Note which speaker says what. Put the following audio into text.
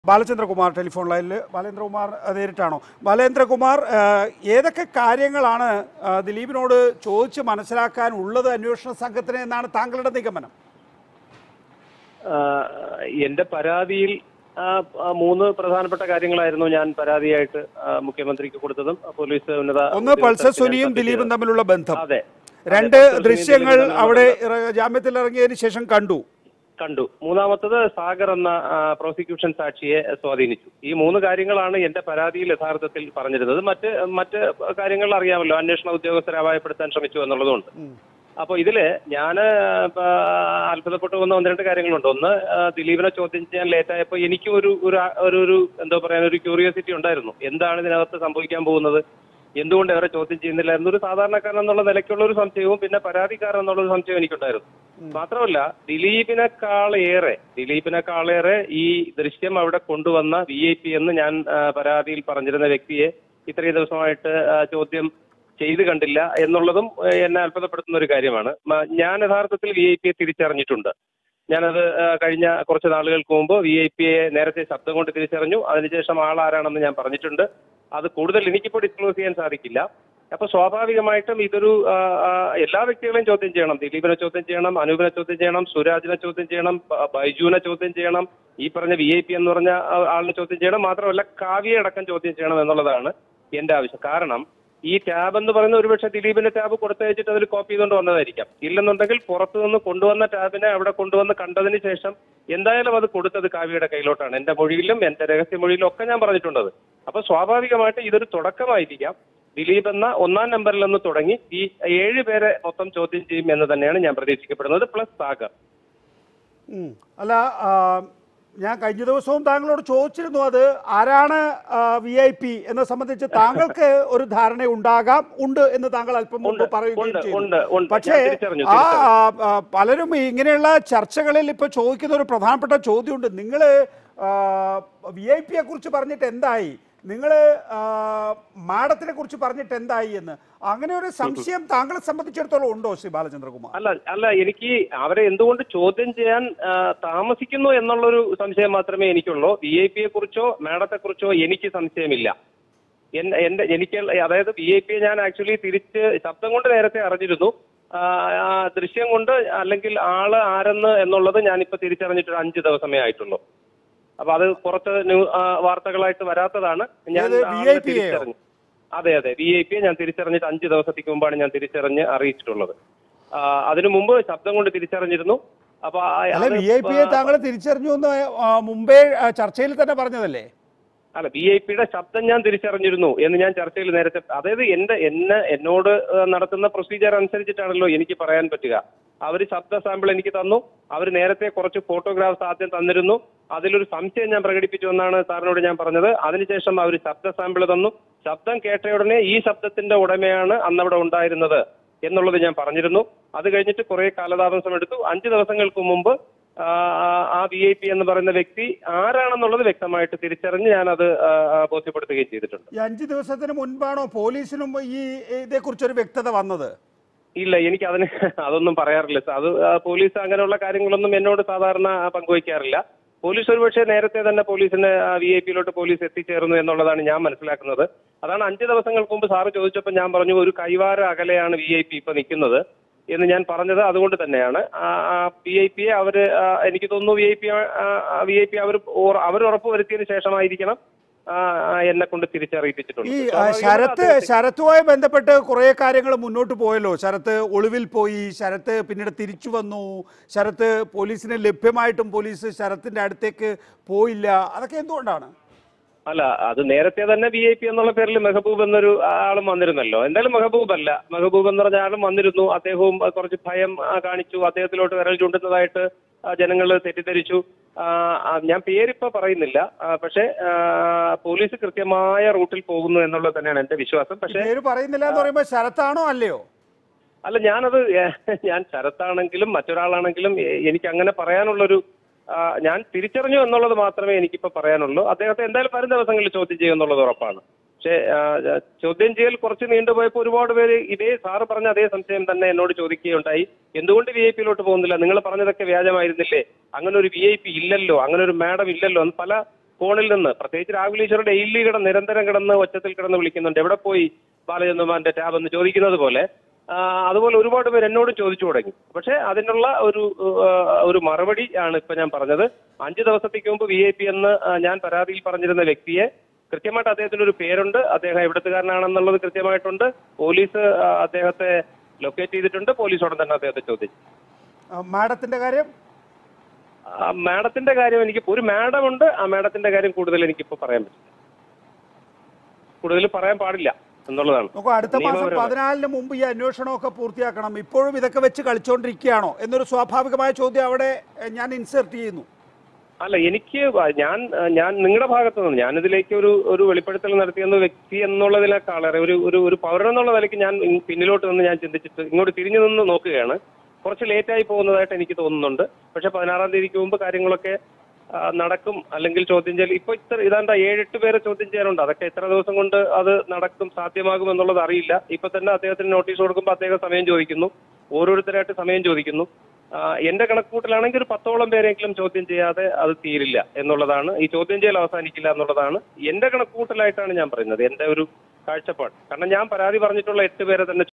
Speaker 1: Balachandrakumar telephone ലൈനിൽ ബാലേന്ദ്രകുമാർ അഹ് നേരിട്ടാണോ ബാലേന്ദ്രകുമാർ ആഹ്, ഏതൊക്കെ കാര്യങ്ങളാണ് ആഹ്, ദിലീപിനോട് ചോദിച്ച് മനസ്സിലാക്കാൻ ഉള്ളത് അന്വേഷണ സംഘത്തിന് എന്നാണ് താങ്കളുടെ നിഗമനം
Speaker 2: ആഹ് എന്റെ പരാതിയിൽ ആഹ് ആ മൂന്ന് പ്രധാനപ്പെട്ട കാര്യങ്ങളായിരുന്നു ഞാൻ പരാതിയായിട്ട് ആഹ് മുഖ്യമന്ത്രിക്ക് കൊടുത്തതും പോലീസ് ഉന്നത
Speaker 1: ഒന്ന് പൾസർ
Speaker 2: ഉദ്യോഗസ്ഥർക്ക്
Speaker 1: സുനിയും
Speaker 2: ഞാൻ
Speaker 1: ദിലീപും
Speaker 2: submit
Speaker 1: തമ്മിലുള്ള ബന്ധം
Speaker 2: ചെയ്തത്. അതെ
Speaker 1: രണ്ട്
Speaker 2: അതെ, പൾസർ സുനിയും
Speaker 1: ദൃശ്യങ്ങൾ
Speaker 2: ദിലീപും തമ്മിലുള്ള
Speaker 1: അവിടെ
Speaker 2: ബന്ധം.
Speaker 1: ഇറ- ജാമ്യത്തിൽ ഇറങ്ങിയതിന് ശേഷം കണ്ടു
Speaker 2: കണ്ടു മൂന്നാമത്തത് സാഗർ എന്ന പ്രോസിക്യൂഷൻ സാക്ഷിയെ സ്വാധീനിച്ചു ഈ മൂന്ന് കാര്യങ്ങളാണ് എന്റെ പരാതിയിൽ യഥാർത്ഥത്തിൽ പറഞ്ഞിരുന്നത് മറ്റ് മറ്റ് കാര്യങ്ങൾ അറിയാമല്ലോ അന്വേഷണ ഉദ്യോഗസ്ഥരെ അപായപ്പെടുത്താൻ ശ്രമിച്ചു എന്നുള്ളതുകൊണ്ട് അപ്പോൾ ഇതില് ഞാൻ അത്ഭുതപ്പെട്ടു വന്ന ഒന്ന് രണ്ട് കാര്യങ്ങളുണ്ട് ഒന്ന് ആ, ദിലീപിനെ ചോദ്യം ചെയ്യാൻ ലേറ്റ് ആയപ്പോൾ എനിക്കും ഒരു ഒരു ആ- ഒരു ഒരു എന്താ പറയാൻ ഒരു ക്യൂരിയോസിറ്റി ഉണ്ടായിരുന്നു എന്താണ് ഇതിനകത്ത് സംഭവിക്കാൻ പോകുന്നത് എന്തുകൊണ്ട് അവരെ ചോദ്യം ചെയ്യുന്നില്ല എന്നൊരു സാധാരണക്കാരൻ എന്നുള്ള നിലയ്ക്കുള്ള ഒരു സംശയവും പിന്നെ പരാതിക്കാരൻ എന്നുള്ള ഒരു സംശയവും എനിക്കുണ്ടായിരുന്നു മാത്രമല്ല ദിലീപിനെക്കാളേറെ ദിലീപിനെക്കാളേറെ ഈ ദൃശ്യം അവിടെ കൊണ്ടുവന്ന വി ഐ പി എന്ന് ഞാൻ ആ, പരാതിയിൽ പറഞ്ഞിരുന്ന വ്യക്തിയെ ഇത്രയും ദിവസമായിട്ട് ആ, ചോദ്യം ചെയ്ത് കണ്ടില്ല എന്നുള്ളതും ആ, എന്നെ അത്ഭുതപ്പെടുത്തുന്ന ഒരു കാര്യമാണ് മ- ഞാൻ യഥാർത്ഥത്തിൽ വി ഐ പിയെ തിരിച്ചറിഞ്ഞിട്ടുണ്ട് ഞാനത് ആ, കഴിഞ്ഞ കുറച്ച് നാളുകൾക്ക് മുമ്പ് വി ഐ പിയെ നേരത്തെ ശബ്ദം കൊണ്ട് തിരിച്ചറിഞ്ഞു അതിനുശേഷം ആളാരാണെന്ന് ഞാൻ പറഞ്ഞിട്ടുണ്ട് അത് കൂടുതൽ എനിക്കിപ്പോൾ ഡിസ്ക്ലോസ് ചെയ്യാൻ സാധിക്കില്ല അപ്പൊ സ്വാഭാവികമായിട്ടും ഇതൊരു ആ, ആ, എല്ലാ വ്യക്തികളെയും ചോദ്യം ചെയ്യണം ദിലീപിനെ ചോദ്യം ചെയ്യണം അനൂപിനെ ചോദ്യം ചെയ്യണം സുരാജിനെ ചോദ്യം ചെയ്യണം ബ- ബൈജുവിനെ ചോദ്യം ചെയ്യണം ഈ പറഞ്ഞ വി ഐ പി എന്ന് പറഞ്ഞ ആ, ആളിനെ ചോദ്യം ചെയ്യണം മാത്രമല്ല കാവ്യയെ അടക്കം ചോദ്യം ചെയ്യണം എന്നുള്ളതാണ് എന്റെ ആവശ്യം കാരണം ഈ ടാബ് എന്ന് പറയുന്ന ഒരുപക്ഷെ ദിലീപിന്റെ ടാബ് കൊടുത്തയച്ചിട്ട് അതിൽ കോപ്പി ചെയ്തുകൊണ്ട് വന്നതായിരിക്കാം ഇല്ലെന്നുണ്ടെങ്കിൽ പുറത്തു നിന്ന് കൊണ്ടുവന്ന ടാബിനെ അവിടെ കൊണ്ടുവന്ന് കണ്ടതിന് ശേഷം എന്തായാലും അത് കൊടുത്തത് കാവ്യയുടെ കയ്യിലോട്ടാണ് എന്റെ മൊഴിയിലും എന്റെ രഹസ്യമൊഴിയിലും ഒക്കെ ഞാൻ പറഞ്ഞിട്ടുണ്ടത് അപ്പൊ സ്വാഭാവികമായിട്ട് ഇതൊരു തുടക്കമായിരിക്കാം ദിലീപ് എന്ന ഒന്നാം നമ്പറിൽ നിന്ന് തുടങ്ങി ഈ ഏഴ് പേരെ മൊത്തം ചോദ്യം ചെയ്യും എന്ന് തന്നെയാണ് ഞാൻ പ്രതീക്ഷിക്കപ്പെടുന്നത് പ്ലസ് സാഗർ
Speaker 1: ഉം. അല്ല ആ, ഞാൻ കഴിഞ്ഞ ദിവസവും താങ്കളോട് ചോദിച്ചിരുന്നു അത് ആരാണ് വി ഐ പി എന്നെ സംബന്ധിച്ച് താങ്കൾക്ക് ഒരു ധാരണ ഉണ്ടാകാം ഉണ്ട് എന്ന് താങ്കൾ അല്പം മുമ്പ്
Speaker 2: ഉണ്ട്,
Speaker 1: പറയുകയും
Speaker 2: ഉണ്ട്,
Speaker 1: ചെയ്തു
Speaker 2: ഉണ്ട്, ഉണ്ട്.
Speaker 1: പക്ഷേ
Speaker 2: ഞാൻ തിരിച്ചറിഞ്ഞു,
Speaker 1: ആ
Speaker 2: തിരിച്ചറിഞ്ഞു.
Speaker 1: ആ, ആ, പലരും ഇങ്ങനെയുള്ള ചർച്ചകളിൽ ഇപ്പൊ ചോദിക്കുന്ന ഒരു പ്രധാനപ്പെട്ട ചോദ്യമുണ്ട് നിങ്ങൾ വി ഐ പിയെ കുറിച്ച് പറഞ്ഞിട്ട് എന്തായി നിങ്ങൾ മാഡത്തിനെ കുറിച്ച് പറഞ്ഞിട്ട് എന്തായി എന്ന് അങ്ങനെ ഒരു സംശയം താങ്കളെ സംബന്ധിച്ചിടത്തോളം ഉണ്ടോ ശ്രീ ബാലചന്ദ്രകുമാർ
Speaker 2: അല്ല അല്ല എനിക്ക് അവരെ എന്തുകൊണ്ട് ചോദ്യം ചെയ്യാൻ ആ, താമസിക്കുന്നു എന്നുള്ളൊരു സംശയം മാത്രമേ എനിക്കുള്ളൂ വി ഐ പിയെ കുറിച്ചോ മാഡത്തെ കുറിച്ചോ എനിക്ക് സംശയമില്ല എൻ- എന്റെ എനിക്ക് അതായത് വി ഐ പിയെ ഞാൻ ആക്ച്വലി തിരിച്ച് ശബ്ദം കൊണ്ട് നേരത്തെ അറിഞ്ഞിരുന്നു ആ, ആ ദൃശ്യം കൊണ്ട് അല്ലെങ്കിൽ ആള് ആരെന്ന് എന്നുള്ളത് ഞാനിപ്പോ തിരിച്ചറിഞ്ഞിട്ട് ഒരു അഞ്ച് ദിവസമേ ആയിട്ടുള്ളൂ അപ്പൊ അത് പുറത്ത് ന്യൂ- ആ, വാർത്തകളായിട്ട് വരാത്തതാണ് ഞാൻ
Speaker 1: ഏത്
Speaker 2: ആളിനെ
Speaker 1: VIP യെയോ?
Speaker 2: തിരിച്ചറിഞ്ഞു അതെ അതെ വി ഐ പിയെ ഞാൻ തിരിച്ചറിഞ്ഞിട്ട് അഞ്ച് ദിവസത്തേക്ക് മുമ്പാണ് ഞാൻ തിരിച്ചറിഞ്ഞ് അറിയിച്ചിട്ടുള്ളത് ആ, അതിനു മുമ്പ് ശബ്ദം കൊണ്ട് തിരിച്ചറിഞ്ഞിരുന്നു അപ്പൊ ആ-
Speaker 1: അല്ല
Speaker 2: അത്
Speaker 1: വി ഐ പിയെ താങ്കൾ തിരിച്ചറിഞ്ഞു എന്ന് ആ, മുമ്പേ ആ, ചർച്ചയിൽ തന്നെ പറഞ്ഞതല്ലേ
Speaker 2: അല്ല വി ഐ പിയുടെ ശബ്ദം ഞാൻ തിരിച്ചറിഞ്ഞിരുന്നു എന്ന് ഞാൻ ചർച്ചയിൽ നേരത്തെ അതായത് എന്റെ എന്നെ എന്നോട് ഏഹ്, നടത്തുന്ന പ്രൊസീജിയർ അനുസരിച്ചിട്ടാണല്ലോ എനിക്ക് പറയാൻ പറ്റുക അവർ ശബ്ദ സാമ്പിൾ എനിക്ക് തന്നു അവർ നേരത്തെ കുറച്ച് ഫോട്ടോഗ്രാഫ്സ് ആദ്യം തന്നിരുന്നു അതിലൊരു സംശയം ഞാൻ പ്രകടിപ്പിച്ചു എന്നാണ് സാറിനോട് ഞാൻ പറഞ്ഞത് അതിനുശേഷം അവർ ശബ്ദ സാമ്പിൾ തന്നു ശബ്ദം കേട്ട ഉടനെ ഈ ശബ്ദത്തിന്റെ ഉടമയാണ് അന്നവിടെ ഉണ്ടായിരുന്നത് എന്നുള്ളത് ഞാൻ പറഞ്ഞിരുന്നു അത് കഴിഞ്ഞിട്ട് കുറെ കാലതാമസം എടുത്തു അഞ്ച് ദിവസങ്ങൾക്ക് മുമ്പ് ആ, ആ- ആ വി ഐ പി എന്ന് പറയുന്ന വ്യക്തി ആരാണെന്നുള്ളത് വ്യക്തമായിട്ട് തിരിച്ചറിഞ്ഞ് ഞാനത് ആ, ആ, ബോധ്യപ്പെടുത്തുകയും ചെയ്തിട്ടുണ്ട്
Speaker 1: ഈ അഞ്ച് ദിവസത്തിന് മുൻപാണോ പോലീസിനും ഈ ഇതേക്കുറിച്ചൊരു വ്യക്തത വന്നത്
Speaker 2: ഇല്ല എനിക്ക് അതിന് അതൊന്നും പറയാറില്ല സാർ. അത് ആ, പോലീസ് അങ്ങനെയുള്ള കാര്യങ്ങളൊന്നും എന്നോട് സാധാരണ ആ, പങ്കുവയ്ക്കാറില്ല പോലീസ് ഒരുപക്ഷെ നേരത്തെ തന്നെ പോലീസിന് വി ഐ പിയിലോട്ട് പോലീസ് എത്തിച്ചേർന്നു എന്നുള്ളതാണ് ഞാൻ മനസ്സിലാക്കുന്നത് അതാണ് അഞ്ച് ദിവസങ്ങൾക്ക് മുമ്പ് സാറ് ചോദിച്ചപ്പോൾ ഞാൻ പറഞ്ഞു ഒരു കൈവാര അകലെയാണ് വി ഐ പി ഇപ്പൊ നിൽക്കുന്നത് എന്ന് ഞാൻ പറഞ്ഞത് അതുകൊണ്ട് തന്നെയാണ് വി ഐ പിയെ അവര് ആ, എനിക്ക് തോന്നുന്നു വി ഐ പി വി ഐ പി അവർ അവർ ഉറപ്പ് വരുത്തിയതിനു ശേഷമായിരിക്കണം ആ, ആ, എന്നെ കൊണ്ട് തിരിച്ചറിയിപ്പിച്ചിട്ടുള്ളത്
Speaker 1: ഈ ആ,
Speaker 2: സ്വാഭാവികമായിട്ടും
Speaker 1: ശരത്ത്
Speaker 2: അത്
Speaker 1: ശരത്തുമായി ബന്ധപ്പെട്ട് കുറേ കാര്യങ്ങൾ മുന്നോട്ട് പോയല്ലോ ശരത്ത് ഒളിവിൽ പോയി ശരത്ത് പിന്നീട് തിരിച്ചു വന്നു ശരത്ത് പോലീസിന് ലഭ്യമായിട്ടും പോലീസ് ശരത്തിന്റെ അടുത്തേക്ക് പോയില്ല അതൊക്കെ എന്തുകൊണ്ടാണ്
Speaker 2: അല്ല അത് നേരത്തെ തന്നെ വി ഐ പി എന്നുള്ള പേരിൽ മെഹബൂബ് എന്നൊരു ആളും വന്നിരുന്നല്ലോ എന്തായാലും മെഹബൂബ് അല്ല മെഹബൂബ് എന്ന് പറഞ്ഞ ആളും വന്നിരുന്നു അദ്ദേഹവും ആ, കുറച്ച് ഭയം ആ, കാണിച്ചു അദ്ദേഹത്തിലോട്ട് വിരൽ ചൂണ്ടുന്നതായിട്ട് ജനങ്ങൾ തെറ്റിദ്ധരിച്ചു ആ, ആ, ഞാൻ പേരിപ്പോ പറയുന്നില്ല ആ, പക്ഷേ ആ, പോലീസ് കൃത്യമായ റൂട്ടിൽ പോകുന്നു എന്നുള്ളത് തന്നെയാണ് എന്റെ വിശ്വാസം പക്ഷേ
Speaker 1: പേര് പറയുന്നില്ല എന്ന് പറയുമ്പോൾ ശരത്താണോ അല്ലയോ
Speaker 2: അല്ല ഞാനത് ഏ- ഞാൻ ശരത്താണെങ്കിലും മറ്റൊരാളാണെങ്കിലും എ- എനിക്ക് അങ്ങനെ പറയാനുള്ളൊരു ആ, ഞാൻ തിരിച്ചറിഞ്ഞു എന്നുള്ളത് മാത്രമേ എനിക്കിപ്പോ പറയാനുള്ളൂ അദ്ദേഹത്തെ എന്തായാലും വരും ദിവസങ്ങളിൽ ചോദ്യം ചെയ്യും എന്നുള്ളത് ഉറപ്പാണ് പക്ഷേ ആ, ആ, ചോദ്യം ചെയ്യൽ കുറച്ച് നീണ്ടുപോയപ്പോൾ ഒരുപാട് പേര് ഇതേ സാറ് പറഞ്ഞ അതേ സംശയം തന്നെ എന്നോട് ചോദിക്കുകയുണ്ടായി എന്തുകൊണ്ട് വി ഐ പിയിലോട്ട് പോകുന്നില്ല നിങ്ങൾ പറഞ്ഞതൊക്കെ വ്യാജമായിരുന്നില്ലേ അങ്ങനെ ഒരു വി ഐ പി ഇല്ലല്ലോ അങ്ങനെ ഒരു മാഡം ഇല്ലല്ലോ എന്ന് പല ഫോണിൽ നിന്ന് പ്രത്യേകിച്ച് രാഹുൽ ഈശ്വർ ഡെയിലി കിടന്ന് നിരന്തരം കിടന്ന് ഒച്ചത്തിൽ കിടന്ന് വിളിക്കുന്നുണ്ട് എവിടെ പോയി ബാലചന്ദ്രമാന്റെ ടാബ് എന്ന് ചോദിക്കുന്നത് പോലെ ആ, അതുപോലെ ഒരുപാട് പേര് എന്നോടും ചോദിച്ചു തുടങ്ങി പക്ഷേ അതിനുള്ള ഒരു ആ, ഒരു മറുപടി ആണ് ഇപ്പൊ ഞാൻ പറഞ്ഞത് അഞ്ചു ദിവസത്തേക്ക് മുമ്പ് വി ഐ പി എന്ന് ആ, ഞാൻ പരാതിയിൽ പറഞ്ഞിരുന്ന വ്യക്തിയെ കൃത്യമായിട്ട് അദ്ദേഹത്തിന് ഒരു പേരുണ്ട് അദ്ദേഹം എവിടത്തുകാരനാണെന്നുള്ളത് കൃത്യമായിട്ടുണ്ട് പോലീസ് ആ, അദ്ദേഹത്തെ ലൊക്കേറ്റ് ചെയ്തിട്ടുണ്ട് പോലീസ് ഉടൻ തന്നെ അദ്ദേഹത്തെ ചോദിച്ചു
Speaker 1: ആ, മാഡത്തിന്റെ കാര്യം
Speaker 2: ആ, മാഡത്തിന്റെ കാര്യം എനിക്ക് ഒരു മാഡം ഉണ്ട് ആ മാഡത്തിന്റെ കാര്യം കൂടുതൽ എനിക്കിപ്പോ പറയാൻ പറ്റില്ല കൂടുതൽ പറയാൻ പാടില്ല എന്നുള്ളതാണ്
Speaker 1: നോക്കൂ അടുത്ത മാസം
Speaker 2: നിയമപരമായി.
Speaker 1: പതിനാലിന് മുമ്പ് ഈ അന്വേഷണമൊക്കെ പൂർത്തിയാക്കണം ഇപ്പോഴും ഇതൊക്കെ വെച്ച് കളിച്ചുകൊണ്ടിരിക്കുകയാണോ എന്നൊരു സ്വാഭാവികമായ ചോദ്യം അവിടെ എഹ്, ഞാൻ ഇൻസേർട്ട് ചെയ്യുന്നു
Speaker 2: അല്ല എനിക്ക് വ- ഞാൻ ഞാൻ നിങ്ങളുടെ ഭാഗത്ത് നിന്ന് ഞാനിതിലേക്ക് ഒരു ഒരു വെളിപ്പെടുത്തൽ നടത്തിയെന്ന വ്യക്തി എന്നുള്ളതിനേക്കാളേറെ ഒരു ഒരു ഒരു പൗരൻ എന്നുള്ള നിലയ്ക്ക് ഞാൻ ഇങ് പിന്നിലോട്ട് നിന്ന് ഞാൻ ചിന്തിച്ചിട്ട് ഇങ്ങോട്ട് തിരിഞ്ഞു നിന്ന് നോക്കുകയാണ് കുറച്ച് ലേറ്റ് ആയി പോകുന്നതായിട്ട് എനിക്ക് തോന്നുന്നുണ്ട് പക്ഷെ പതിനാറാം തീയതിക്ക് മുമ്പ് കാര്യങ്ങളൊക്കെ ആ, നടക്കും അല്ലെങ്കിൽ ചോദ്യം ചെയ്യൽ ഇപ്പൊ ഇത്ര ഇതാണ്ട ഏഴെട്ട് പേരെ ചോദ്യം ചെയ്യാനുണ്ട് അതൊക്കെ എത്ര ദിവസം കൊണ്ട് അത് നടക്കും സാധ്യമാകും എന്നുള്ളത് അറിയില്ല ഇപ്പൊ തന്നെ അദ്ദേഹത്തിന് നോട്ടീസ് കൊടുക്കുമ്പോൾ അദ്ദേഹം സമയം ചോദിക്കുന്നു ഓരോരുത്തരായിട്ട് സമയം ചോദിക്കുന്നു ആ, എന്റെ കണക്കുകൂട്ടലാണെങ്കിൽ ഒരു പത്തോളം പേരെങ്കിലും ചോദ്യം ചെയ്യാതെ അത് തീരില്ല എന്നുള്ളതാണ് ഈ ചോദ്യം ചെയ്യൽ അവസാനിക്കില്ല എന്നുള്ളതാണ് എന്റെ കണക്കുകൂട്ടലായിട്ടാണ് ഞാൻ പറയുന്നത് എന്റെ ഒരു കാഴ്ചപ്പാട് കാരണം ഞാൻ പരാതി പറഞ്ഞിട്ടുള്ള എട്ട് പേരെ തന്നെ